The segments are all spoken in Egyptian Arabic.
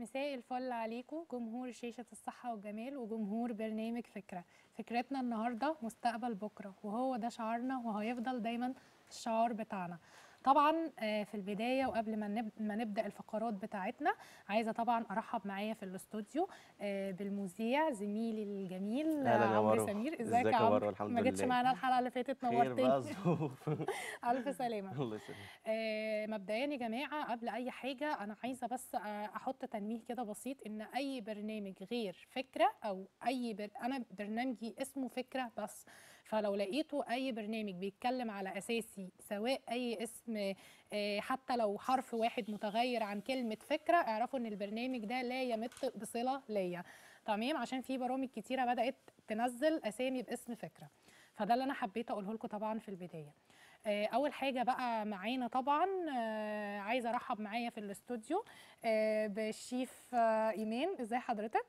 مساء الفل عليكم جمهور شاشة الصحة والجمال وجمهور برنامج فكرة فكرتنا النهاردة مستقبل بكرة وهو ده شعارنا وهيفضل دايما الشعار بتاعنا طبعا آه، في البدايه وقبل ما نب- ما نبدا الفقرات بتاعتنا عايزه طبعا ارحب معايا في الاستوديو آه، بالمذيع زميلي الجميل أهلاً يا عمرو مروة. سمير ازيك ازيك يا يا عمرو مروة؟ الحمد ما جيتش لله. معانا الحلقه اللي فاتت خير بقى نورتني ظروف الف سلامه الله يسلمك آه، مبدئيا يا جماعه قبل اي حاجه انا عايزه بس آه، احط تنويه كده بسيط ان اي برنامج غير فكره او اي بر... انا برنامجي اسمه فكره بس فلو لقيتوا اي برنامج بيتكلم على اساسي سواء اي اسم آه، حتى لو حرف واحد متغير عن كلمه فكره اعرفوا ان البرنامج ده لا يمت بصله ليا تمام عشان في برامج كتيره بدات تنزل اسامي باسم فكره فده اللي انا حبيت اقوله لكم طبعا في البدايه آه، اول حاجه بقى معانا طبعا آه، عايزه ارحب معايا في الاستوديو آه، بالشيف آه، ايمان ازي حضرتك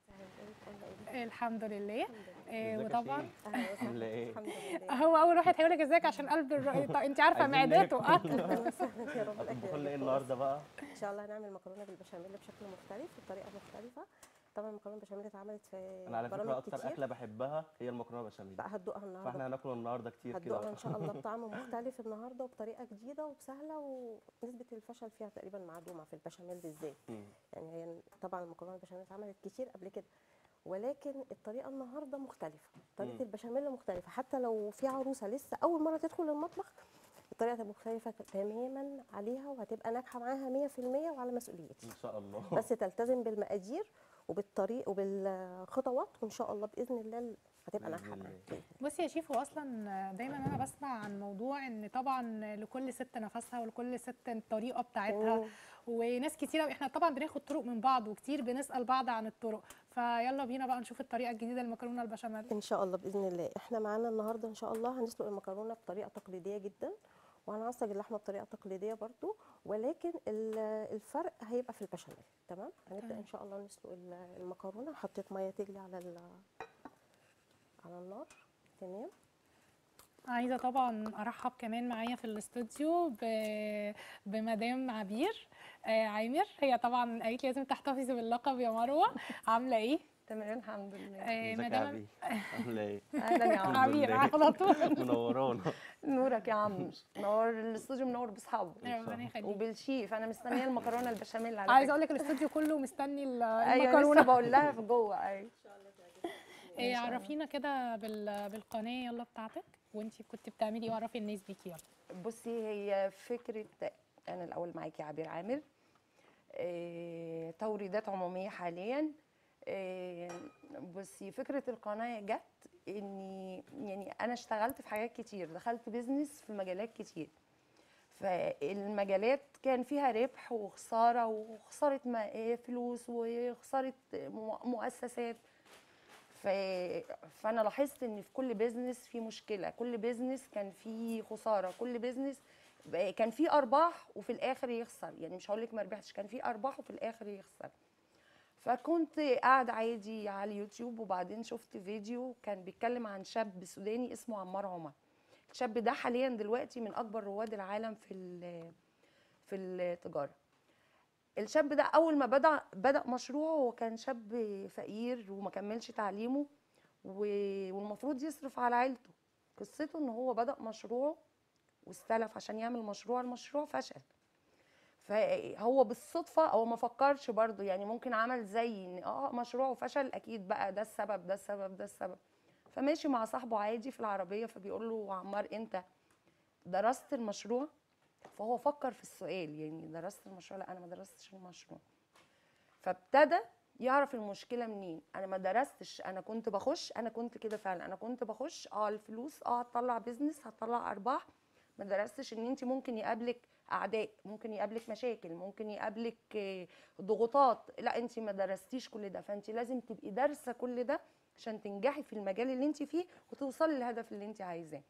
الحمد لله آه، ازيك يا وطبعا شيخ؟ عامله ايه الحمد لله هو اول واحد هيقول لك ازيك عشان قلب الر... طب انت عارفه عايزين معدته ناكل. اكل يا رب الأكل هتطبخوا لنا يعجبكم. ايه النهارده بقى ان شاء الله هنعمل مكرونه بالبشاميل بشكل مختلف وبطريقه مختلفه طبعا المكرونه بالبشاميل اتعملت في انا على فكره برامج اكتر كتير اكله بحبها هي المكرونه بشاميل بقى هتدوقها فاحنا النهارده هناكل النهارده كتير هتدوقها كده ان شاء الله بطعم مختلف النهارده وبطريقه جديده وسهله ونسبه الفشل فيها تقريبا معدومه في البشاميل بالذات مم. يعني هي طبعا المكرونه البشاميل اتعملت كتير قبل كده ولكن الطريقه النهارده مختلفه طريقه مم. البشاميل مختلفه حتى لو في عروسه لسه اول مره تدخل المطبخ الطريقه هتبقى مختلفه تماما عليها وهتبقى ناجحه معاها 100% وعلى مسؤوليتي ان شاء الله بس تلتزم بالمقادير وبالطريق وبالخطوات وان شاء الله باذن الله هتبقى بإذن ناجحه الله. معاك بصي يا شيف هو اصلا دايما انا بسمع عن موضوع ان طبعا لكل ست نفسها ولكل ست الطريقه بتاعتها مم. وناس كتيره احنا طبعا بناخد طرق من بعض وكتير بنسال بعض عن الطرق فيلا بينا بقى نشوف الطريقه الجديده للمكرونه البشاميل ان شاء الله باذن الله احنا معانا النهارده ان شاء الله هنسلق المكرونه بطريقه تقليديه جدا وهنعصج اللحمه بطريقه تقليديه برضو ولكن ال- الفرق هيبقى في البشاميل تمام هنبدا تمام. ان شاء الله نسلق ال- المكرونه حطيت ميه تغلي على ال- على النار تمام عايزه طبعا ارحب كمان معايا في الاستوديو ب... بمدام عبير آه عامر هي طبعا قالت لي لازم تحتفظي باللقب يا مروه عامله ايه تمام الحمد لله آه ازيك يا مدام عبي عامله ايه اهلا يا عم الحمد عبير لله. على طول منورانا نورك يا عم نور الاستوديو منور باصحابه ربنا يخليك وبالشيف انا مستنيه المكرونه البشاميل على عايزه فكرة. اقول لك الاستوديو كله مستني ال- ايوه لسه المكرونه بقول لها في جوه ايوه إيه عرفينا كده بال... بالقناه يلا بتاعتك وانتي كنت بتعملي ايه وعرفي الناس بيكي يلا بصي هي فكره انا الاول معاكي عبير عامر إيه، توريدات عموميه حاليا إيه، بصي فكره القناه جت اني يعني انا اشتغلت في حاجات كتير دخلت بيزنس في مجالات كتير فالمجالات كان فيها ربح وخساره وخساره ما- إيه، فلوس وخساره مؤ- مؤسسات ف... فانا لاحظت ان في كل بيزنس في مشكله كل بيزنس كان فيه خساره كل بيزنس ب- كان فيه ارباح وفي الاخر يخسر يعني مش هقول لك ما ربحتش كان فيه ارباح وفي الاخر يخسر فكنت قاعده عادي على اليوتيوب وبعدين شفت فيديو كان بيتكلم عن شاب سوداني اسمه عمار عمر الشاب ده حاليا دلوقتي من اكبر رواد العالم في ال- في التجاره الشاب ده اول ما بدا بدا مشروعه هو كان شاب فقير وما كملش تعليمه و- والمفروض يصرف على عيلته قصته ان هو بدا مشروعه واستلف عشان يعمل مشروع المشروع فشل فهو بالصدفه هو ما فكرش برضه يعني ممكن عمل زي ان اه مشروعه فشل اكيد بقى ده السبب ده السبب ده السبب فماشي مع صاحبه عادي في العربيه فبيقول له عمار انت درست المشروع فهو فكر في السؤال يعني درست المشروع لا انا ما درستش المشروع فابتدى يعرف المشكله منين انا ما درستش انا كنت بخش انا كنت كده فعلا انا كنت بخش اه الفلوس اه هتطلع بيزنس هتطلع ارباح ما درستش ان انت ممكن يقابلك اعداء ممكن يقابلك مشاكل ممكن يقابلك آه، ضغوطات لا انت ما درستيش كل ده فانت لازم تبقي دارسه كل ده عشان تنجحي في المجال اللي انت فيه وتوصلي للهدف اللي انت عايزاه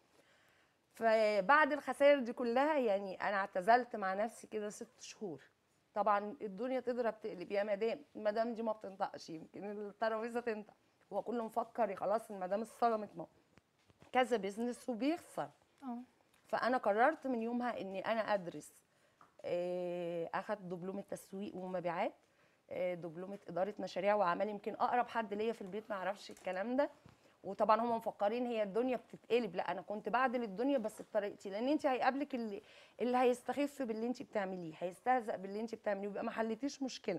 فبعد الخسائر دي كلها يعني انا اعتزلت مع نفسي كده ست شهور طبعا الدنيا تضرب تقلب يا مدام المدام دي ما بتنطقش يمكن الترابيزه تنطق هو كله مفكر خلاص المدام اتصدمت ما هو كذا بيزنس وبيخسر اه فانا قررت من يومها اني انا ادرس آه، اخد دبلوم التسويق ومبيعات آه، دبلومه اداره مشاريع واعمال يمكن اقرب حد ليا في البيت ما يعرفش الكلام ده وطبعا هم مفكرين هي الدنيا بتتقلب لا انا كنت بعدل الدنيا بس بطريقتي لان انت هيقابلك اللي اللي هيستخف باللي انت بتعمليه هيستهزأ باللي انت بتعمليه ويبقى ما حلتيش مشكله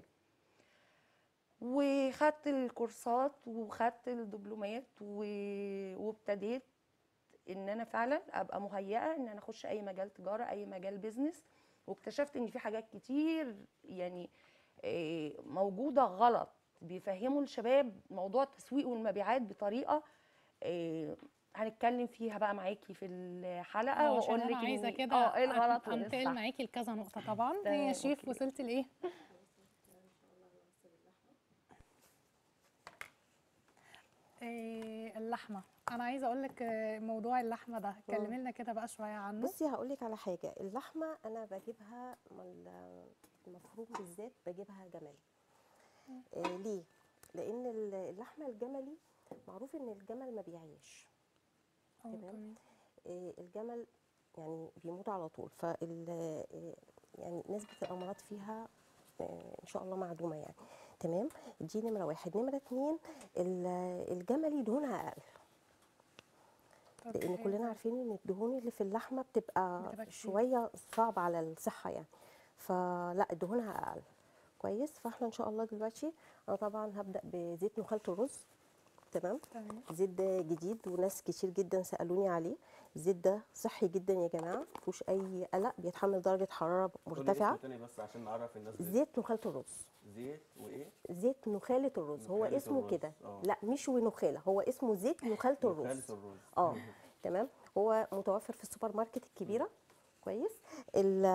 وخدت الكورسات وخدت الدبلومات و- وابتديت ان انا فعلا ابقى مهيئه ان انا اخش اي مجال تجاره اي مجال بيزنس واكتشفت ان في حاجات كتير يعني آه، موجوده غلط بيفهموا الشباب موضوع التسويق والمبيعات بطريقه آه، هنتكلم فيها بقى معاكي في الحلقه اه عشان واقول انا لك عايزه إن- كده اه ايه الغلط وايه انتقل الصح معاكي لكذا نقطه طبعا تمام، هي شيف أوكي. وصلت لايه إيه اللحمه انا عايزه اقول لك آه، موضوع اللحمه ده كلمي لنا كده بقى شويه عنه بصي هقول لك على حاجه اللحمه انا بجيبها من المفروم بالذات بجيبها جملي آه ليه لان ال- اللحمه الجملي معروف ان الجمل ما بيعيش آه، تمام. تمام. آه الجمل يعني بيموت على طول فال آه، يعني نسبه الامراض فيها آه، ان شاء الله معدومه يعني تمام دي نمره واحد نمره اتنين ال- الجملي دهونها اقل طب لان حلو. كلنا عارفين ان الدهون اللي في اللحمه بتبقى, بتبقى كتير. شويه صعبه على الصحه يعني فلا دهونها اقل كويس فاحنا ان شاء الله دلوقتي انا طبعا هبدا بزيت نخاله الرز تمام تمام الزيت ده جديد وناس كتير جدا سالوني عليه الزيت ده صحي جدا يا جماعه مفيهوش اي قلق بيتحمل درجه حراره قولي مرتفعه اسمه تاني بس عشان نعرف الناس بيه. زيت نخاله الرز زيت وايه زيت نخاله الرز هو نخالة اسمه الرز، كده آه. لا مش ونخاله هو اسمه زيت نخاله الرز نخالة الرز اه تمام هو متوفر في السوبر ماركت الكبيره كويس ال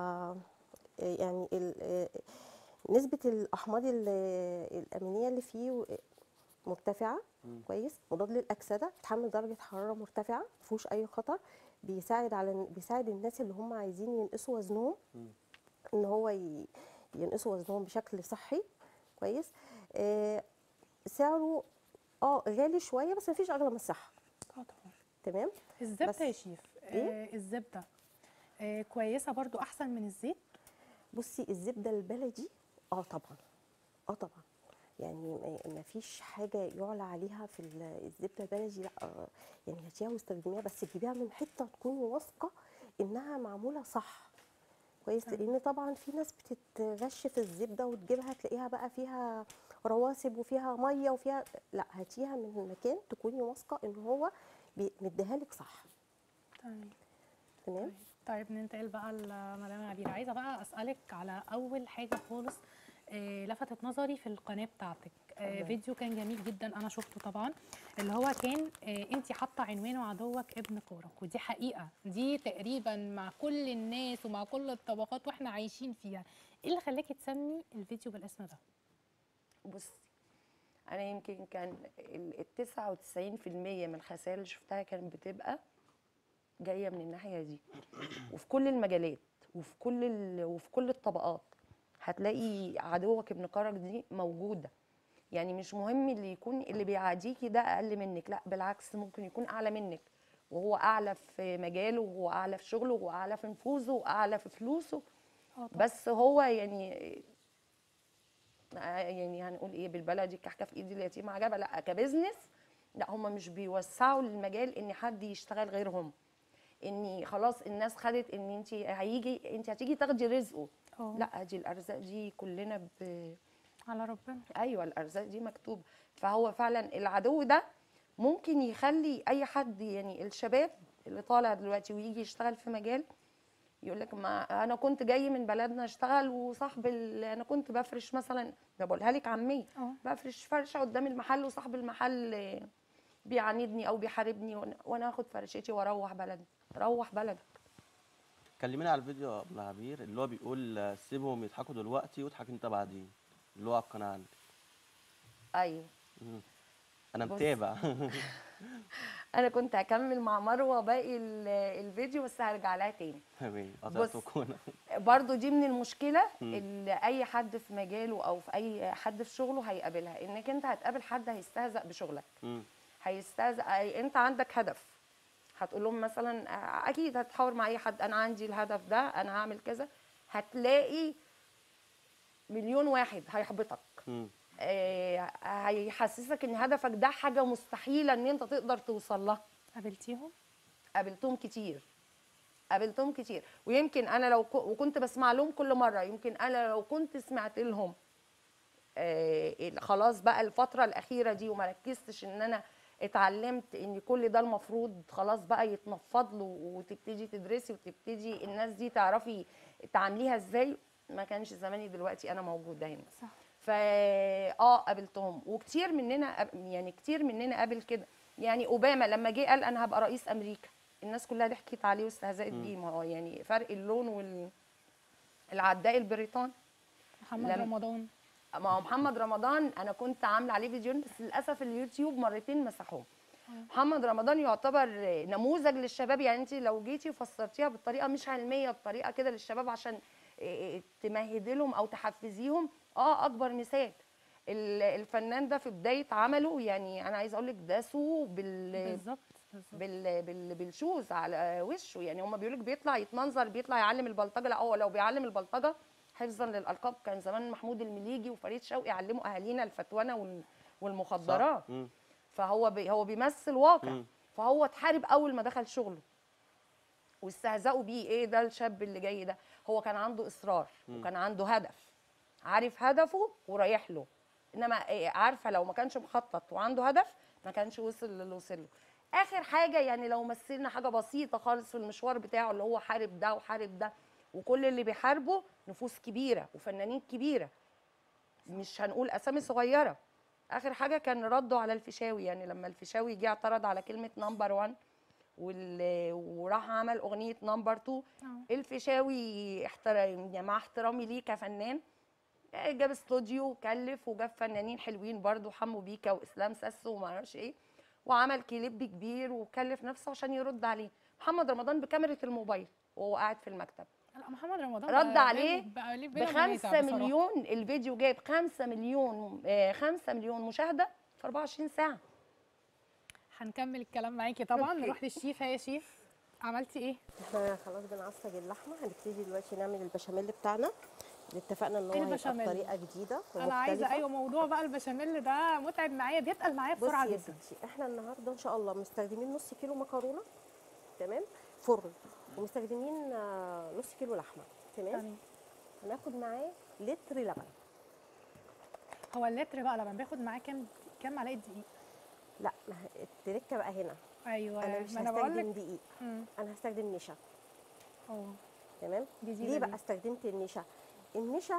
يعني ال نسبه الاحماض ال- الامينيه اللي فيه مرتفعه مم. كويس مضاد للاكسده بيتحمل درجه حراره مرتفعه ما فيهوش اي خطر بيساعد على بيساعد الناس اللي هم عايزين ينقصوا وزنهم مم. ان هو ي- ينقصوا وزنهم بشكل صحي كويس آه سعره اه غالي شويه بس مفيش اغلى من الصحه اه طبعا تمام الزبده بس- يا شيف إيه؟ آه الزبده آه كويسه برضو احسن من الزيت بصي الزبده البلدي اه طبعا اه طبعا يعني ما- ما فيش حاجه يعلى عليها في ال- الزبده البلدي لا آه، يعني هاتيها واستخدميها بس تجيبيها من حته تكوني واثقه انها معموله صح كويس تمام. لان طبعا في ناس بتتغش في الزبده وتجيبها تلاقيها بقى فيها رواسب وفيها ميه وفيها لا هاتيها من مكان تكوني واثقه ان هو بي- مديها لك صح تمام تمام طيب طيب ننتقل بقى لمدام عبير عايزه بقى اسالك على اول حاجه خالص آه لفتت نظري في القناه بتاعتك آه تمام. فيديو كان جميل جدا انا شفته طبعا اللي هو كان آه انت حاطه عنوانه عدوك ابن قورك ودي حقيقه دي تقريبا مع كل الناس ومع كل الطبقات واحنا عايشين فيها ايه اللي خلاكي تسمي الفيديو بالاسم ده بصي انا يمكن كان ال 99% من الخسائر اللي شفتها كانت بتبقى جايه من الناحيه دي وفي كل المجالات وفي كل ال... وفي كل الطبقات هتلاقي عدوك ابن قرك دي موجوده يعني مش مهم اللي يكون اللي بيعاديكي ده اقل منك لا بالعكس ممكن يكون اعلى منك وهو اعلى في مجاله وهو اعلى في شغله وهو اعلى في نفوذه واعلى في فلوسه اه طبعا بس هو يعني آه يعني هنقول ايه بالبلدي كحكه في ايد اليتيم عجبه لا كبزنس لا هم مش بيوسعوا المجال ان حد يشتغل غيرهم ان خلاص الناس خدت ان انت هيجي انت هتيجي تاخدي رزقه اه لا دي الارزاق دي كلنا ب... على ربنا ايوه الارزاق دي مكتوبه فهو فعلا العدو ده ممكن يخلي اي حد يعني الشباب اللي طالع دلوقتي ويجي يشتغل في مجال يقول لك ما انا كنت جاي من بلدنا اشتغل وصاحب ال- انا كنت بفرش مثلا ده بقولها لك عميه اه بفرش فرشه قدام المحل وصاحب المحل آه، بيعاندني او بيحاربني وأنا- وانا اخد فرشتي واروح بلدي روح بلدك كلمينا على الفيديو يا ابن عبير اللي هو بيقول آه، سيبهم يضحكوا دلوقتي واضحك انت بعدين اللي هو على القناه عندك ايوه مم. انا بص. متابع انا كنت هكمل مع مروه باقي ال- الفيديو بس هرجع لها تاني تمام بص. قطعتكم انا برضو دي من المشكله مم. اللي اي حد في مجاله او في اي حد في شغله هيقابلها انك انت هتقابل حد هيستهزأ بشغلك مم. هيستهزأ أي- انت عندك هدف هتقول لهم مثلا آه، اكيد هتحاور مع اي حد انا عندي الهدف ده انا هعمل كذا هتلاقي مليون واحد هيحبطك مم. آه، هيحسسك ان هدفك ده حاجه مستحيله ان انت تقدر توصل لها قابلتيهم قابلتهم كتير قابلتهم كتير ويمكن انا لو ك- وكنت بسمع لهم كل مره يمكن انا لو كنت سمعت لهم آه، ال- خلاص بقى الفتره الاخيره دي وما ركزتش ان انا اتعلمت ان كل ده المفروض خلاص بقى يتنفض له وتبتدي تدرسي وتبتدي الناس دي تعرفي تعامليها ازاي ما كانش زماني دلوقتي انا موجوده هنا صح فا اه قابلتهم وكتير مننا قاب- يعني كتير مننا قابل كده يعني اوباما لما جه قال انا هبقى رئيس امريكا الناس كلها ضحكت عليه واستهزأت بيه ما هو يعني فرق اللون وال العداء البريطاني محمد لم- رمضان ما هو محمد رمضان انا كنت عامله عليه فيديو بس للاسف اليوتيوب مرتين مسحوه محمد رمضان يعتبر نموذج للشباب يعني انت لو جيتي وفسرتيها بطريقه مش علميه بطريقه كده للشباب عشان إيه تمهدي لهم او تحفزيهم اه اكبر مثال ال- الفنان ده في بدايه عمله يعني انا عايزه اقول لك داسوا بال بالظبط بالظبط بال بال بالشوز على وشه يعني هم بيقولوا لك بيطلع يتمنظر بيطلع يعلم البلطجه لا هو لو بيعلم البلطجه حفظا للالقاب كان زمان محمود المليجي وفريد شوقي علموا اهالينا الفتوانه وال- والمخدرات صح. مم. فهو بي هو بيمثل واقع مم. فهو اتحارب اول ما دخل شغله واستهزأوا بيه ايه ده الشاب اللي جاي ده هو كان عنده اصرار وكان عنده هدف عارف هدفه ورايح له انما إيه عارفه لو ما كانش مخطط وعنده هدف ما كانش وصل للي وصل له اخر حاجه يعني لو مثلنا حاجه بسيطه خالص في المشوار بتاعه اللي هو حارب ده وحارب ده وكل اللي بيحاربه نفوس كبيره وفنانين كبيره مش هنقول اسامي صغيره اخر حاجه كان رده على الفيشاوي يعني لما الفيشاوي جه اعترض على كلمه نمبر 1 وال... وراح عمل اغنيه نمبر 2 آه. الفيشاوي احترام يعني مع احترامي ليه كفنان جاب استوديو وكلف وجاب فنانين حلوين برضو حمو بيكا واسلام ساسو وما اعرفش ايه وعمل كليب كبير وكلف نفسه عشان يرد عليه محمد رمضان بكاميرا الموبايل وهو قاعد في المكتب لا محمد رمضان رد بقى- عليه بقى ليه بلا منازع بخمسة بصراحة. مليون الفيديو جايب خمسة مليون آه، خمسة مليون مشاهدة في 24 ساعة هنكمل الكلام معاكي طبعا أوكي. نروح للشيف يا شيف عملتي ايه؟ احنا خلاص بنعصج اللحمه هنبتدي دلوقتي نعمل البشاميل بتاعنا اللي اتفقنا ان هو إيه هيبقى البشاميل؟ بطريقه جديده انا عايزه ومختلفة. ايوه موضوع بقى البشاميل ده متعب معايا بيتقل معايا بصي بسرعه يا جدا ستي احنا النهارده ان شاء الله مستخدمين نص كيلو مكرونه تمام فرن ومستخدمين آه، نص كيلو لحمه تمام تمام هناخد معاه لتر لبن هو اللتر بقى لما باخد معاه كام كام معلقه دقيق لا ما هي- التركه بقى هنا ايوه انا مش ما انا بقول هستخدم لك دقيق مم. انا هستخدم نشا اه تمام جديدة ليه دي. بقى استخدمت النشا النشا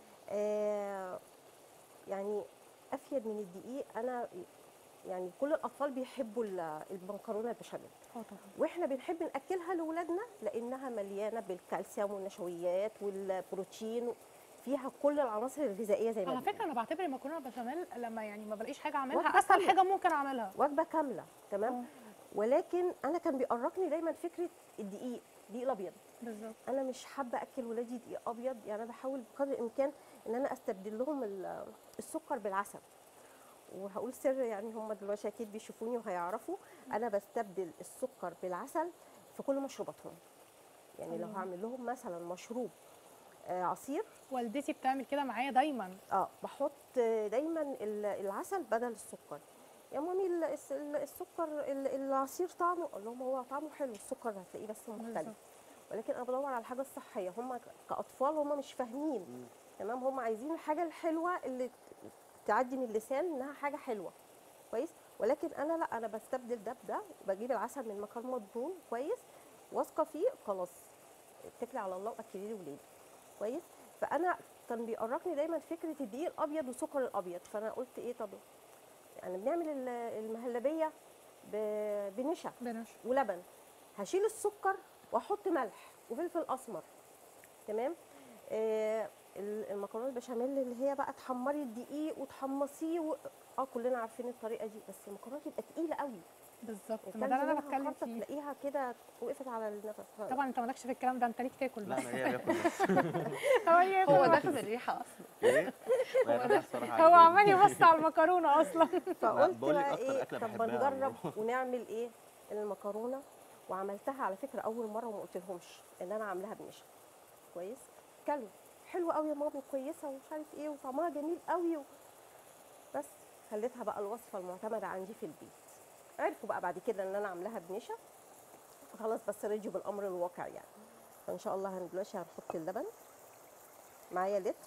آه يعني افيد من الدقيق انا يعني كل الاطفال بيحبوا ال- المكرونه البشاميل اه طبعا واحنا بنحب ناكلها لاولادنا لانها مليانه بالكالسيوم والنشويات والبروتين فيها كل العناصر الغذائيه زي ما على بنقول. فكره انا بعتبر المكرونه البشاميل لما يعني ما بلاقيش حاجه اعملها وجبة اسهل كاملة. حاجه ممكن اعملها وجبه كامله تمام آه. ولكن انا كان بيقرقني دايما فكره الدقيق الدقيق الابيض بالظبط انا مش حابه اكل ولادي دقيق ابيض يعني انا بحاول بقدر الامكان ان انا استبدل لهم ال- السكر بالعسل وهقول سر يعني هم دلوقتي اكيد بيشوفوني وهيعرفوا انا بستبدل السكر بالعسل في كل مشروباتهم يعني لو الله. هعمل لهم مثلا مشروب آه، عصير والدتي بتعمل كده معايا دايما اه بحط دايما ال- العسل بدل السكر يا مامي ال- الس- ال- السكر ال- العصير طعمه اقول لهم هو طعمه حلو السكر هتلاقيه بس مختلف بالظبط. ولكن انا بدور على الحاجه الصحيه هم كاطفال هم مش فاهمين تمام هم عايزين الحاجه الحلوه اللي ت- تعدي من اللسان انها حاجه حلوه كويس ولكن انا لا انا بستبدل ده بده بجيب العسل من مكان مضمون كويس واثقه فيه خلاص اتكلي على الله واكلي لي ولادي كويس فانا كان بيقرقني دايما فكره الدقيق الابيض والسكر الابيض فانا قلت ايه طب يعني بنعمل ال- المهلبيه ب- بنشا بنش ولبن هشيل السكر واحط ملح وفلفل اسمر تمام آه ال- المكرونه البشاميل اللي هي بقى تحمري الدقيق وتحمصيه و... اه كلنا عارفين الطريقه دي بس المكرونه تبقى تقيله قوي بالظبط ما كان ده اللي انا زمانها بتكلم خرطة فيه تلاقيها كده وقفت على النفس ف- طبعا انت مالكش في الكلام ده انت ليك تاكل لا بس انا هي باكل بس هو هي هو ده. ده في الريحة أصلا ايه ما هي الريحة الصراحة هو عجباني. عمال يبص على المكرونه اصلا فقلت بقول لك بقى أكتر ايه أكلة طب بحبها نجرب والله. ونعمل ايه المكرونه وعملتها على فكره اول مره وما قلت لهمش ان انا عاملاها بنشا كويس كلوا حلوه قوي يا مامي كويسه ومش عارف ايه وطعمها جميل قوي و... بس خليتها بقى الوصفه المعتمده عندي في البيت عرفوا بقى بعد كده ان انا عاملاها بنشا خلاص بس رجعوا بالامر الواقع يعني فان شاء الله هن- دلوقتي هنحط اللبن معايا لتر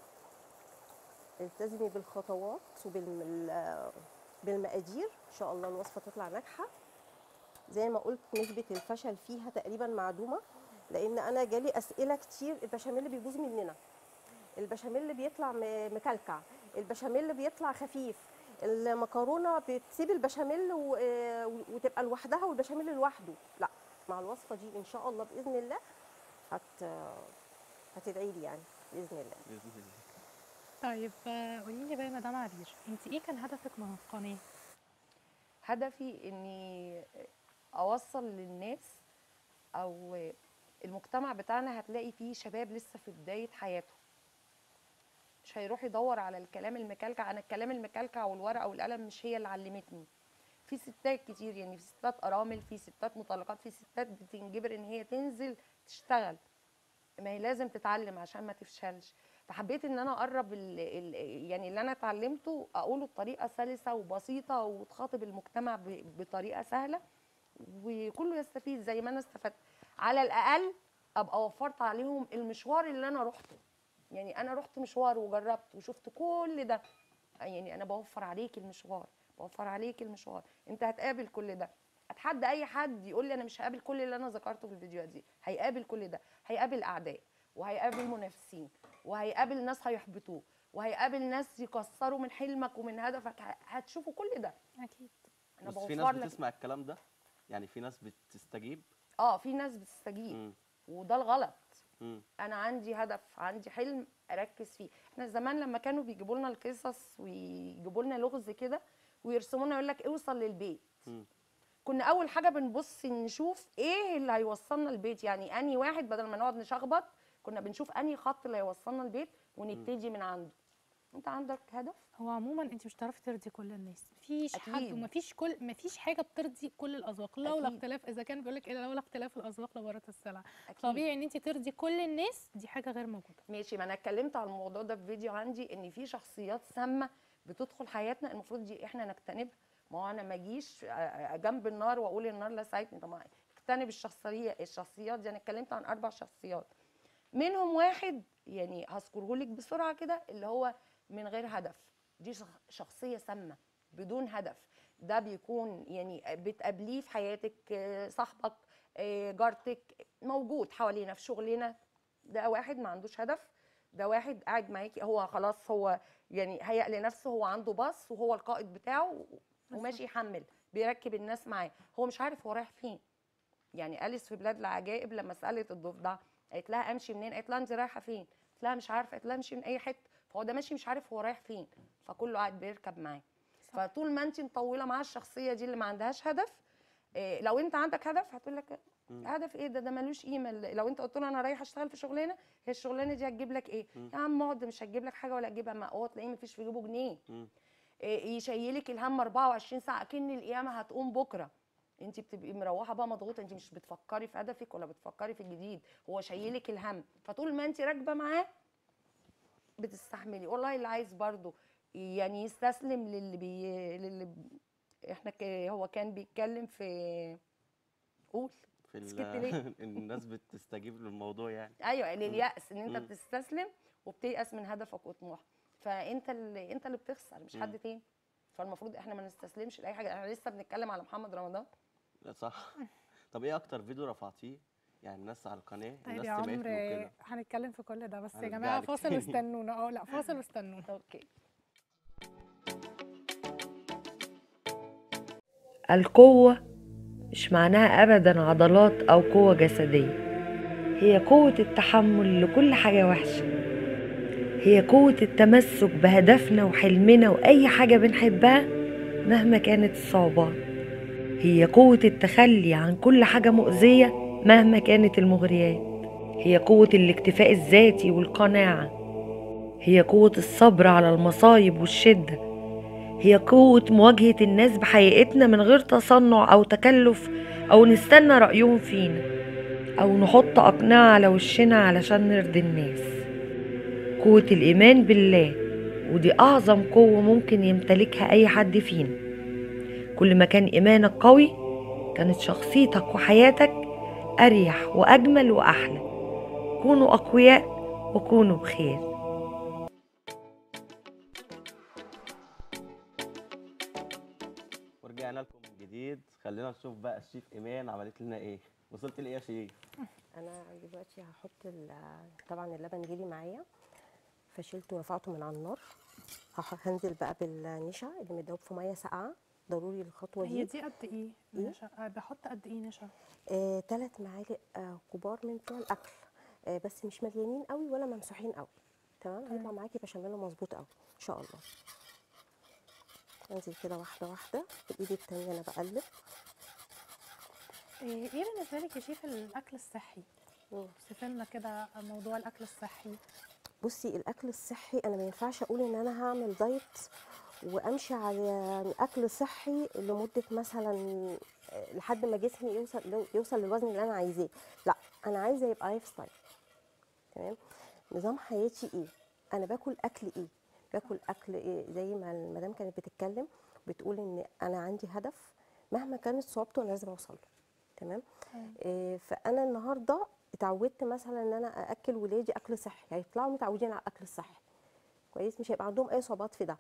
التزمي بالخطوات وبال بالمقادير ان شاء الله الوصفه تطلع ناجحه زي ما قلت نسبه الفشل فيها تقريبا معدومه لان انا جالي اسئله كتير البشاميل بيبوظ مننا البشاميل بيطلع م- مكلكع البشاميل بيطلع خفيف المكرونه بتسيب البشاميل و- آه، وتبقى لوحدها والبشاميل لوحده لا مع الوصفه دي ان شاء الله باذن الله هت هتدعي لي يعني باذن الله باذن الله طيب آه، قولي لي بقى يا مدام عبير انت ايه كان هدفك من القناه هدفي اني اوصل للناس او المجتمع بتاعنا هتلاقي فيه شباب لسه في بدايه حياته مش هيروح يدور على الكلام المكلكع انا الكلام المكلكع والورقه والقلم مش هي اللي علمتني في ستات كتير يعني في ستات ارامل في ستات مطلقات في ستات بتنجبر ان هي تنزل تشتغل ما هي لازم تتعلم عشان ما تفشلش فحبيت ان انا اقرب ال ال يعني اللي انا اتعلمته اقوله بطريقه سلسه وبسيطه وتخاطب المجتمع ب- بطريقه سهله وكله يستفيد زي ما انا استفدت على الاقل ابقى وفرت عليهم المشوار اللي انا رحته يعني انا رحت مشوار وجربت وشفت كل ده يعني انا بوفر عليك المشوار بوفر عليك المشوار انت هتقابل كل ده اتحدى اي حد يقول لي انا مش هقابل كل اللي انا ذكرته في الفيديوهات دي هيقابل كل ده هيقابل اعداء وهيقابل منافسين وهيقابل ناس هيحبطوه وهيقابل ناس يكسروا من حلمك ومن هدفك ه- هتشوفوا كل ده اكيد انا بس في بوفر ناس لك بتسمع الكلام ده يعني في ناس بتستجيب اه في ناس بتستجيب مم. وده الغلط مم. انا عندي هدف عندي حلم اركز فيه احنا زمان لما كانوا بيجيبوا لنا القصص ويجيبوا لنا لغز كده ويرسموا لنا يقول لك اوصل للبيت مم. كنا اول حاجه بنبص نشوف ايه اللي هيوصلنا البيت يعني اني واحد بدل ما نقعد نشخبط كنا بنشوف اني خط اللي هيوصلنا البيت ونبتدي من عنده انت عندك هدف هو عموما انت مش هتعرفي ترضي كل الناس مفيش حد أكيد. ومفيش كل مفيش حاجه بترضي كل الاذواق لولا أكيد. اختلاف اذا كان بيقول لك لولا اختلاف الاذواق لبارت السلع أكيد. طبيعي ان انت ترضي كل الناس دي حاجه غير موجوده ماشي ما انا اتكلمت على الموضوع ده في فيديو عندي ان في شخصيات سامه بتدخل حياتنا المفروض دي احنا نجتنبها ما هو انا ما اجيش أ- أ- جنب النار واقول النار لا ساعدني طب ما اجتنب الشخصيه الشخصيات دي انا اتكلمت عن اربع شخصيات منهم واحد يعني هذكره لك بسرعه كده اللي هو من غير هدف دي شخ- شخصيه سامه بدون هدف ده بيكون يعني بتقابليه في حياتك آه، صاحبك آه، جارتك موجود حوالينا في شغلنا ده واحد ما عندوش هدف ده واحد قاعد معاكي هو خلاص هو يعني هيأ لنفسه هو عنده باص وهو القائد بتاعه وماشي يحمل بيركب الناس معاه هو مش عارف هو رايح فين يعني أليس في بلاد العجائب لما سألت الضفدع قالت لها امشي منين قالت لها انت رايحه فين قالت لها مش عارفه قالت لها امشي من اي حته فهو ده ماشي مش عارف هو رايح فين فكله قاعد بيركب معاه فطول ما انت مطوله مع الشخصيه دي اللي ما عندهاش هدف إيه لو انت عندك هدف هتقول لك هدف ايه ده ده ملوش قيمه لو انت قلت له انا رايح اشتغل في شغلانه هي الشغلانه دي هتجيب لك ايه يا عم اقعد مش هتجيب لك حاجه ولا هتجيبها ما هو تلاقيه مفيش في جيبه جنيه مم. إيه يشيلك الهم 24 ساعه اكن القيامه هتقوم بكره انت بتبقي مروحه بقى مضغوطه انت مش بتفكري في هدفك ولا بتفكري في الجديد هو شايلك الهم فطول ما انت راكبه معاه بتستحملي والله اللي عايز برضه يعني يستسلم للي بي للي ب... احنا ك... هو كان بيتكلم في قول في ال- سكت ليه؟ الناس بتستجيب للموضوع يعني ايوه لليأس ان انت مم. بتستسلم وبتيأس من هدفك وطموحك فانت اللي انت اللي بتخسر مش حد مم. تاني فالمفروض احنا ما نستسلمش لاي حاجه احنا لسه بنتكلم على محمد رمضان لا صح طب ايه اكتر فيديو رفعتيه يعني الناس على القناه طيب الناس يا سمعت له عمرو كده هنتكلم في كل ده بس يا هنرجع جماعه لك فاصل تاني. واستنونا اه لا فاصل واستنونا اوكي القوة مش معناها أبدا عضلات أو قوة جسدية هي قوة التحمل لكل حاجة وحشة هي قوة التمسك بهدفنا وحلمنا وأي حاجة بنحبها مهما كانت الصعوبات هي قوة التخلي عن كل حاجة مؤذية مهما كانت المغريات هي قوة الاكتفاء الذاتي والقناعة هي قوة الصبر على المصايب والشدة هي قوة مواجهة الناس بحقيقتنا من غير تصنع أو تكلف أو نستنى رأيهم فينا أو نحط أقنعة على وشنا علشان نرضي الناس قوة الإيمان بالله ودي أعظم قوة ممكن يمتلكها أي حد فينا كل ما كان إيمانك قوي كانت شخصيتك وحياتك أريح وأجمل وأحلى كونوا أقوياء وكونوا بخير ورجعنا لكم من جديد خلينا نشوف بقى الشيف ايمان عملت لنا ايه وصلت لايه يا شيف انا دلوقتي هحط ال- طبعا اللبن جري معايا فشلته ورفعته من على النار هح- هنزل بقى بالنشا اللي متدوب في ميه ساقعه ضروري الخطوه هي دي دي قد ايه إيه؟ نشا آه، بحط قد ايه نشا آه، تلات معالق آه كبار من بتوع الاكل آه بس مش مليانين قوي ولا ممسوحين قوي تمام هيطلع معاكي بشاميل مظبوط قوي ان شاء الله انزل كده واحده واحده بايدي التانيه انا بقلب ايه إيه بالنسبه لك يا شيف الاكل الصحي مم. اوصفي لنا كده موضوع الاكل الصحي بصي الاكل الصحي انا ما ينفعش اقول ان انا هعمل دايت وامشي على اكل صحي لمده مثلا آه، لحد ما جسمي يوصل يوصل للوزن اللي انا عايزاه لا انا عايزه يبقى لايف ستايل تمام نظام حياتي ايه انا باكل اكل ايه باكل اكل إيه زي ما المدام كانت بتتكلم بتقول ان انا عندي هدف مهما كانت صعوبته انا لازم اوصل له تمام إيه فانا النهارده اتعودت مثلا ان انا ااكل ولادي اكل صحي هيطلعوا متعودين على الاكل الصحي كويس مش هيبقى عندهم اي صعوبات في ده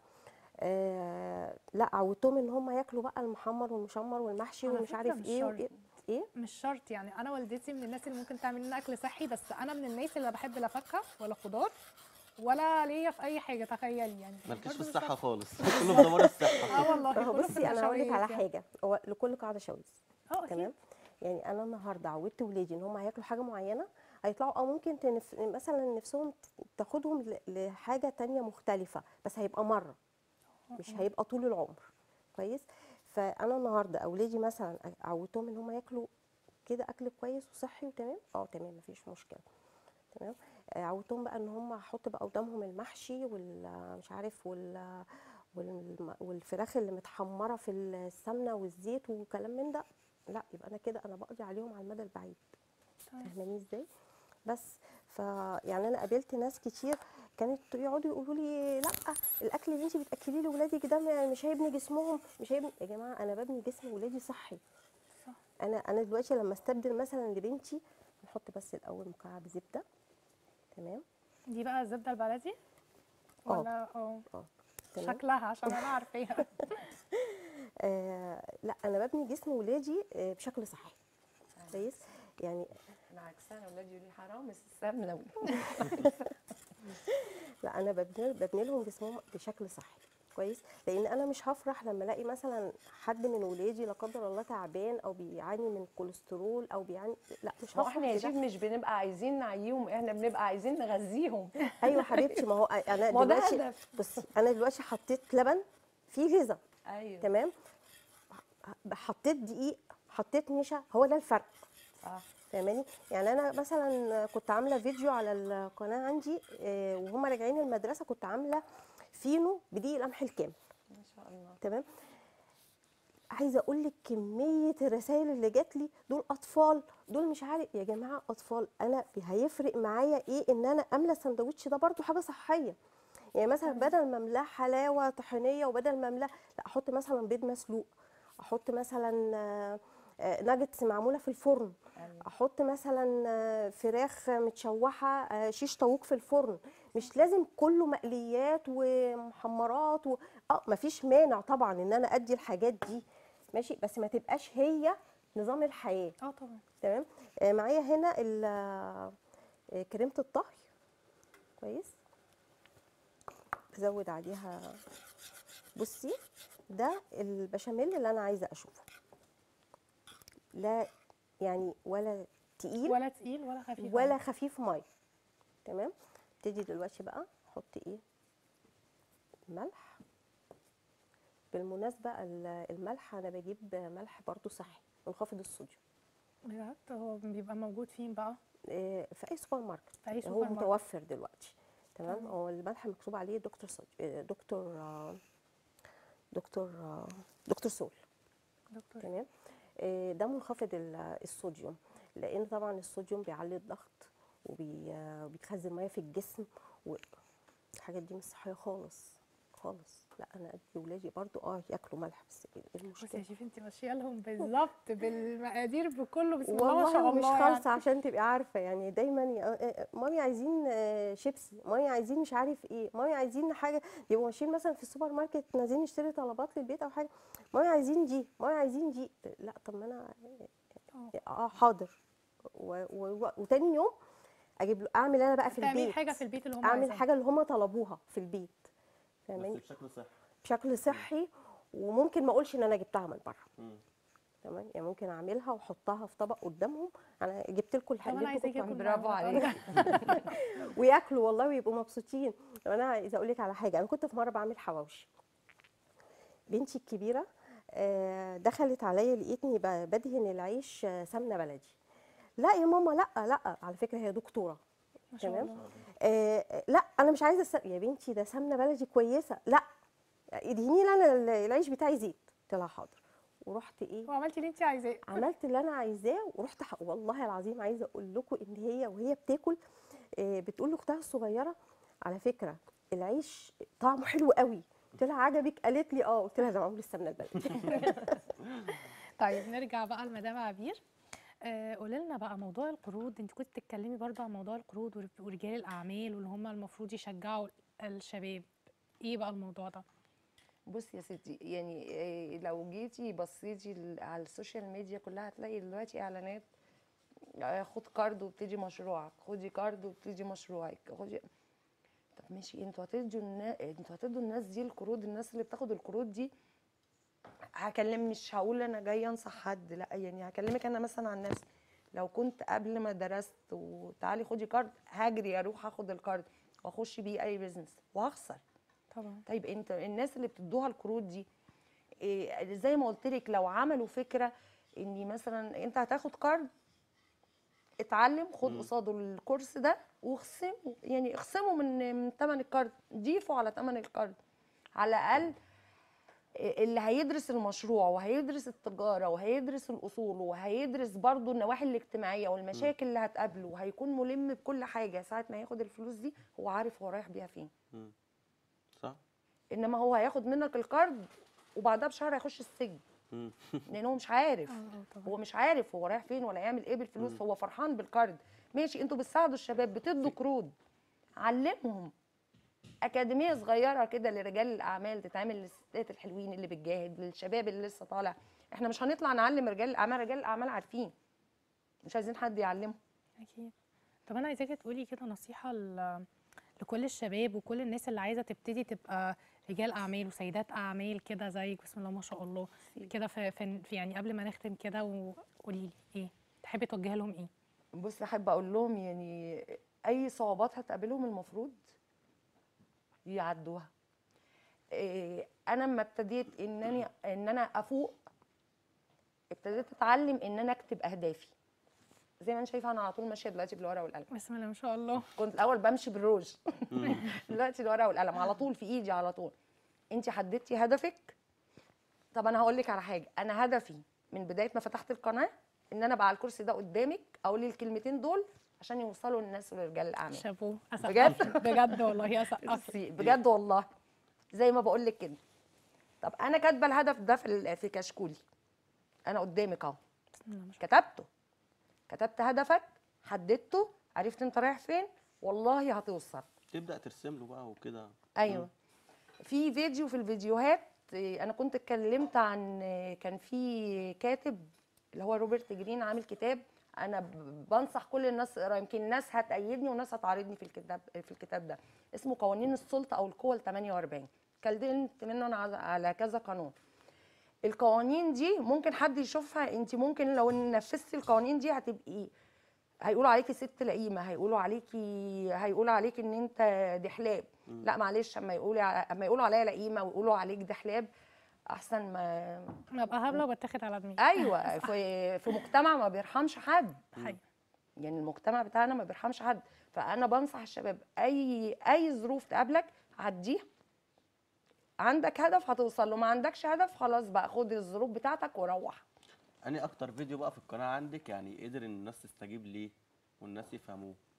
آه لا عودتهم ان هم ياكلوا بقى المحمر والمشمر والمحشي على ومش فكرة عارف مش ايه شرط. وايه ايه مش شرط يعني انا والدتي من الناس اللي ممكن تعمل لنا اكل صحي بس انا من الناس اللي لا بحب لا فاكهه ولا خضار ولا ليا في اي حاجه تخيلي يعني مالكيش في برضه مش الصحه شرط. خالص كله بدور الصحه اه والله هو كله في بصي انا هقول لك على النشويات يعني. حاجه هو لكل قاعده شواذ اه اكيد تمام يعني انا النهارده عودت ولادي ان هم هياكلوا حاجه معينه هيطلعوا اه ممكن تنف... مثلا نفسهم تاخدهم ل- لحاجه تانية مختلفه بس هيبقى مره مش هيبقى طول العمر كويس فانا النهارده اولادي مثلا عودتهم ان هم ياكلوا كده اكل كويس وصحي وتمام اه تمام مفيش مشكله تمام آه، عودتهم بقى ان هم احط بقى قدامهم المحشي والمش عارف وال والم- والفراخ اللي متحمره في السمنه والزيت وكلام من ده لا يبقى انا كده انا بقضي عليهم على المدى البعيد تمام. فاهماني ازاي بس ف يعني انا قابلت ناس كتير كانت يقعدوا يقولوا لي لا الاكل اللي انت بتاكليه لاولادك ده ما- مش هيبني جسمهم مش هيبني يا جماعه انا ببني جسم ولادي صحي صح. انا انا دلوقتي لما استبدل مثلا لبنتي نحط بس الاول مكعب زبده تمام دي بقى الزبده البلدي اه. ولا اه اه تمام شكلها عشان انا عارفاها آه لا انا ببني جسم ولادي آه بشكل صحي كويس يعني انا عكسها اولادي يقولوا لي حرام بس السمنه لا انا ببني ببني لهم جسمهم بشكل صحي كويس لان انا مش هفرح لما الاقي مثلا حد من ولادي لا قدر الله تعبان او بيعاني من كوليسترول او بيعاني لا مش هو هفرح احنا يا بده. شيف مش بنبقى عايزين نعيهم احنا بنبقى عايزين نغذيهم ايوه حبيبتي ما هو انا ما هو ده دلوقتي هدف. بصي انا دلوقتي حطيت لبن فيه غذاء ايوه تمام حطيت دقيق حطيت نشا هو ده الفرق صح فاهماني يعني انا مثلا كنت عامله فيديو على القناه عندي آه، وهم راجعين المدرسه كنت عامله فينو بدقيق القمح الكامل ما شاء الله تمام عايزه اقول لك كميه الرسائل اللي جات لي دول اطفال دول مش عارف يا جماعه اطفال انا هيفرق معايا ايه ان انا املى السندوتش ده برضو حاجه صحيه يعني مثلا بدل ما املاه حلاوه طحينيه وبدل ما املاه لا احط مثلا بيض مسلوق احط مثلا آه، آه، ناجتس معموله في الفرن أيوة. احط مثلا آه، فراخ متشوحه آه، شيش طاووق في الفرن مش لازم كله مقليات ومحمرات و... اه مفيش مانع طبعا ان انا ادي الحاجات دي ماشي بس ما تبقاش هي نظام الحياه اه طبعا تمام آه، معايا هنا ال- آه، كريمه الطهي كويس بزود عليها بصي ده البشاميل اللي انا عايزه اشوفه لا يعني ولا تقيل ولا تقيل ولا خفيف ولا خفيف ميه تمام ابتدي دلوقتي بقى احط ايه ملح بالمناسبه ال- الملح انا بجيب ملح برضو صحي منخفض الصوديوم بجد هو بيبقى موجود فين بقى إيه، في اي سوبر ماركت في اي هو سوبر ماركت متوفر دلوقتي تمام تمام. هو الملح مكتوب عليه دكتور صد... إيه، دكتور آه، دكتور آه، دكتور سول دكتور تمام آه، ده منخفض ال- الصوديوم لان طبعا الصوديوم بيعلي الضغط وبي- آه، وبيخزن ميه في الجسم و... الحاجات دي مش صحيه خالص خالص لا انا ادي ولادي برضو اه ياكلوا ملح بس ايه بصي المشكله يا شيف انت ماشيه لهم بالظبط بالمقادير بكله بسم الله ما والله شاء مش الله خالصه يعني. عشان تبقي عارفه يعني دايما ي- آه، آه، مامي عايزين آه، شيبسي مامي عايزين مش عارف ايه مامي عايزين حاجه يبقوا ماشيين مثلا في السوبر ماركت نازلين نشتري طلبات للبيت او حاجه مامي عايزين دي مامي عايزين دي لا طب ما انا اه حاضر و- و- وتاني يوم اجيب له اعمل انا بقى في تعملي البيت حاجه في البيت اللي هم اعمل عايزينها. حاجه اللي هم طلبوها في البيت بس فاهماني بشكل صحي بشكل صحي وممكن ما اقولش ان انا جبتها من بره مم. تمام يعني ممكن اعملها واحطها في طبق قدامهم انا جبت لكم طب الحاجات انا عايزاكي كنتوا اكل برافو معاهم. عليك وياكلوا والله ويبقوا مبسوطين طب انا عايزه اقول لك على حاجه انا كنت في مره بعمل حواوشي بنتي الكبيره آه، دخلت عليا لقيتني ب- بدهن العيش آه، سمنه بلدي لا يا ماما لا لا على فكره هي دكتوره ما شاء تمام. الله آه، لا انا مش عايزه الس... يا بنتي ده سمنه بلدي كويسه لا ادهني لي انا ال- العيش بتاعي زيت قلت لها حاضر ورحت ايه وعملتي اللي انت عايزاه عملت اللي انا عايزاه ورحت ح... والله العظيم عايزه اقول لكم ان هي وهي بتاكل آه، بتقول لاختها الصغيره على فكره العيش طعمه حلو قوي قلت لها عجبك قالت لي اه قلت لها ده معمول السمنه البلدي طيب نرجع بقى لمدام عبير آه قولي لنا بقى موضوع القروض انت كنت بتتكلمي برضه عن موضوع القروض ور- ورجال الاعمال واللي هم المفروض يشجعوا الشباب ايه بقى الموضوع ده بصي يا ستي يعني إيه، لو جيتي بصيتي ال- على السوشيال ميديا كلها هتلاقي دلوقتي اعلانات آه، خد كارد وابتدي مشروعك خدي كارد وابتدي مشروعك خدي طب ماشي انتوا هتدوا النا... انتوا هتدوا الناس دي القروض الناس اللي بتاخد القروض دي هكلم مش هقول انا جايه انصح حد لا يعني هكلمك انا مثلا عن نفسي لو كنت قبل ما درست وتعالي خدي كارد هجري اروح اخد الكارد واخش بيه اي بيزنس وهخسر طبعا طيب انت الناس اللي بتدوها القروض دي إيه زي ما قلت لك لو عملوا فكره اني مثلا انت هتاخد كارد اتعلم خد مم. قصاده الكورس ده واخصمه يعني اخصمه من من ثمن الكارد ضيفه على ثمن الكارد على الاقل اللي هيدرس المشروع وهيدرس التجاره وهيدرس الاصول وهيدرس برضو النواحي الاجتماعيه والمشاكل اللي هتقابله وهيكون ملم بكل حاجه ساعه ما ياخد الفلوس دي هو عارف هو رايح بيها فين مم. صح انما هو هياخد منك الكارد وبعدها بشهر هيخش السجن مم. لان هو مش عارف اه اه طبعا هو مش عارف هو رايح فين ولا يعمل ايه بالفلوس هو فرحان بالكارد ماشي انتوا بتساعدوا الشباب بتدوا قروض علمهم اكاديميه صغيره كده لرجال الاعمال تتعمل للستات الحلوين اللي بتجاهد للشباب اللي لسه طالع احنا مش هنطلع نعلم رجال الاعمال رجال الاعمال عارفين مش عايزين حد يعلمهم اكيد طب انا عايزاكي تقولي كده نصيحه ل- لكل الشباب وكل الناس اللي عايزه تبتدي تبقى رجال اعمال وسيدات اعمال كده زيك بسم الله ما شاء الله كده في, في في- يعني قبل ما نختم كده وقولي لي ايه تحبي توجهي لهم ايه بص احب اقول لهم يعني اي صعوبات هتقابلهم المفروض يعدوها إيه، انا لما ابتديت انني ان انا افوق ابتديت اتعلم ان انا اكتب اهدافي زي ما انت شايفه انا على طول ماشيه دلوقتي بالورقه والقلم بسم الله ما شاء الله كنت الاول بمشي بالروج دلوقتي الورقه والقلم على طول في ايدي على طول انت حددتي هدفك طب انا هقول لك على حاجه انا هدفي من بدايه ما فتحت القناه ان انا ابقى على الكرسي ده قدامك اقول لي الكلمتين دول عشان يوصلوا للناس ورجال الاعمال شابوه بجد؟ اسقف بجد والله اسقف بصي بجد والله زي ما بقول لك كده طب انا كاتبه الهدف ده في ال- في كشكولي انا قدامك اهو بسم الله ما شاء كتبته كتبت هدفك حددته عرفت انت رايح فين والله هتوصل تبدا ترسم له بقى وكده ايوه في فيديو في الفيديوهات إيه، انا كنت اتكلمت عن إيه، كان في كاتب اللي هو روبرت جرين عامل كتاب انا ب- بنصح كل الناس تقراه يمكن ناس هتأيدني وناس هتعارضني في الكتاب في الكتاب ده اسمه قوانين السلطه او القوه ال 48 اتكلمت منه انا على- على كذا قانون القوانين دي ممكن حد يشوفها انت ممكن لو نفذتي القوانين دي هتبقي هيقولوا عليكي ست لئيمه هيقولوا عليكي هيقولوا عليك ان انت دحلاب لا معلش اما يقولوا اما يقولوا عليا لئيمه ويقولوا عليك دحلاب احسن ما الله ابقى هبله وبتاخد على دماغي ايوه في في مجتمع ما بيرحمش حد حقيقي يعني المجتمع بتاعنا ما بيرحمش حد فانا بنصح الشباب اي اي ظروف تقابلك عديها عندك هدف هتوصل له ما عندكش هدف خلاص بقى خد الظروف بتاعتك وروح اني اكتر فيديو بقى في القناه عندك يعني قدر ان الناس تستجيب ليه والناس يفهموه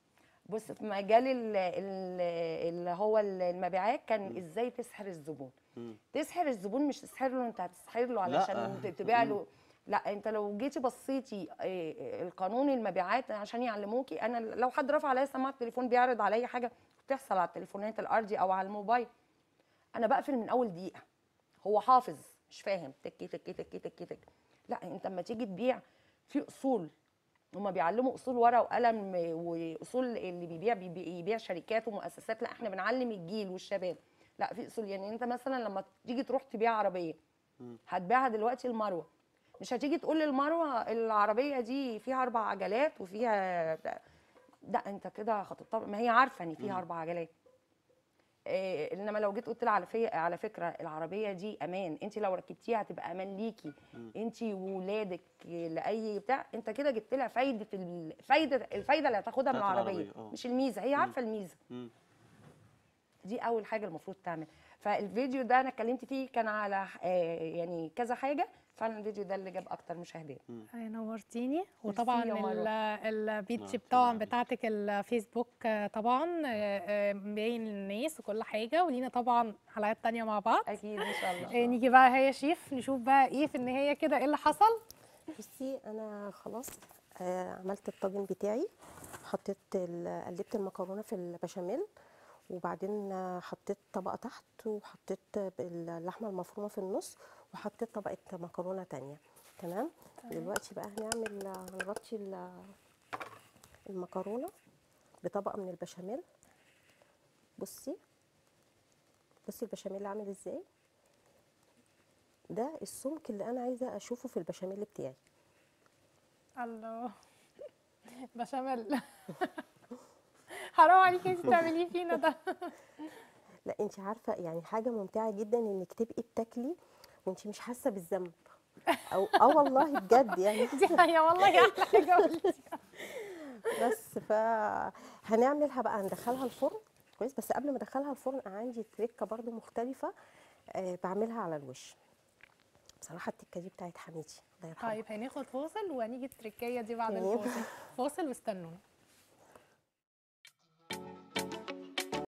بص في مجال ال- ال- اللي هو المبيعات كان ازاي تسحر الزبون مم. تسحر الزبون مش تسحر له انت هتسحر له لا. علشان ت- تبيع مم. له لا انت لو جيتي بصيتي آه، القانون المبيعات عشان يعلموكي انا لو حد رفع عليا سماعه التليفون بيعرض عليا حاجه بتحصل على التليفونات الارضي او على الموبايل انا بقفل من اول دقيقه هو حافظ مش فاهم تك تك تك تك تك لا انت اما تيجي تبيع في اصول هما بيعلموا اصول ورقه وقلم واصول اللي بيبيع بيبيع يبيع شركات ومؤسسات لا احنا بنعلم الجيل والشباب لا في اصول يعني انت مثلا لما تيجي تروح تبيع عربيه هتبيعها دلوقتي المروه مش هتيجي تقول للمروه العربيه دي فيها اربع عجلات وفيها بتاع. لا انت كده هتضطر ما هي عارفه ان فيها اربع عجلات إيه انما لو جيت قلت لها على في على فكره العربيه دي امان انت لو ركبتيها هتبقى امان ليكي انت وولادك لاي بتاع انت كده جبت لها فايده الفايده الفايده اللي هتاخدها من بتاعت العربيه العربية، آه. مش الميزه هي عارفه الميزه مم. دي اول حاجه المفروض تعمل فالفيديو ده انا اتكلمت فيه كان على آه، يعني كذا حاجه فعلا الفيديو ده اللي جاب اكتر مشاهدات أي نورتيني وطبعا يا مروة. ال- البيتش نعم، طبعا طبعاً. بتاعتك الفيسبوك آه، طبعا آه، آه، مبين للناس وكل حاجه ولينا طبعا حلقات تانية مع بعض اكيد ان شاء الله آه، نيجي بقى هي شيف نشوف بقى ايه في النهايه كده ايه اللي حصل بصي انا خلاص آه عملت الطاجن بتاعي حطيت ال- قلبت المكرونه في البشاميل وبعدين آه، حطيت طبقه تحت وحطيت اللحمه المفرومه في النص وحطيت طبقه مكرونه تانية تمام دلوقتي بقى هنعمل هنغطي ال- المكرونه بطبقه من البشاميل بصي بصي البشاميل عامل ازاي ده السمك اللي انا عايزه اشوفه في البشاميل بتاعي الله بشاميل حرام عليكي انت بتعمليه فينا ده لا انت عارفه يعني حاجه ممتعه جدا انك تبقي بتاكلي وانت مش حاسه بالذنب او اه والله بجد يعني دي حقيقة والله احلى حاجه قلتيها بس ف هنعملها بقى ندخلها الفرن كويس بس قبل ما ادخلها الفرن عندي تريكه برضو مختلفه آه بعملها على الوش بصراحه التكه دي بتاعت حميتي الله يرحمها طيب هناخد فاصل وهنيجي التركية دي بعد تمام. الفاصل فاصل واستنونا